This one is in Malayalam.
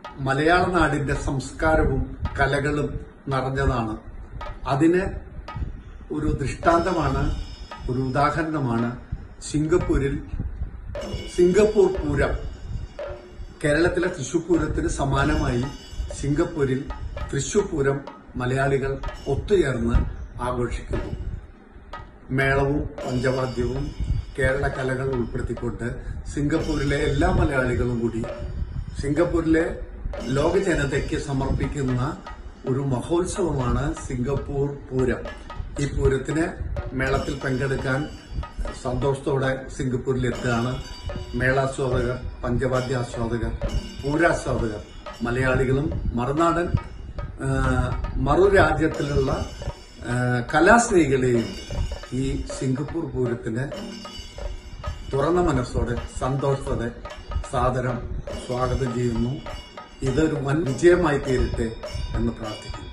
മലയാള നാടിന്റെ സംസ്കാരവും കലകളും നിറഞ്ഞതാണ് അതിന് ഒരു ദൃഷ്ടാന്തമാണ് ഒരു ഉദാഹരണമാണ് സിംഗപ്പൂരിൽ സിംഗപ്പൂർ പൂരം കേരളത്തിലെ തൃശൂർ പൂരത്തിന് സമാനമായി സിംഗപ്പൂരിൽ തൃശൂർ പൂരം മലയാളികൾ ഒത്തുചേർന്ന് ആഘോഷിക്കുന്നു മേളവും പഞ്ചവാദ്യവും കേരള കലകൾ ഉൾപ്പെടുത്തിക്കൊണ്ട് സിംഗപ്പൂരിലെ എല്ലാ മലയാളികളും കൂടി സിംഗപ്പൂരിലെ ലോക ജനതയ്ക്ക് സമർപ്പിക്കുന്ന ഒരു മഹോത്സവമാണ് സിംഗപ്പൂർ പൂരം ഈ പൂരത്തിന് മേളത്തിൽ പങ്കെടുക്കാൻ സന്തോഷത്തോടെ സിംഗപ്പൂരിൽ എത്തുകയാണ് മേളാസ്വാദകർ പഞ്ചവാദ്യാസ്വാദകർ പൂരാസ്വാദകർ മലയാളികളും മറുനാടൻ ആ, മറുരാജ്യത്തിലുള്ള ആ, കലാസ്നേഹികളെയും ഈ സിംഗപ്പൂർ പൂരത്തിന് തുറന്ന മനസ്സോടെ സന്തോഷത്തോടെ സാദരം സ്വാഗതം ചെയ്യുന്നു ഇതൊരു വൻ വിജയമായി തീരട്ടെ എന്ന് പ്രാർത്ഥിക്കുന്നു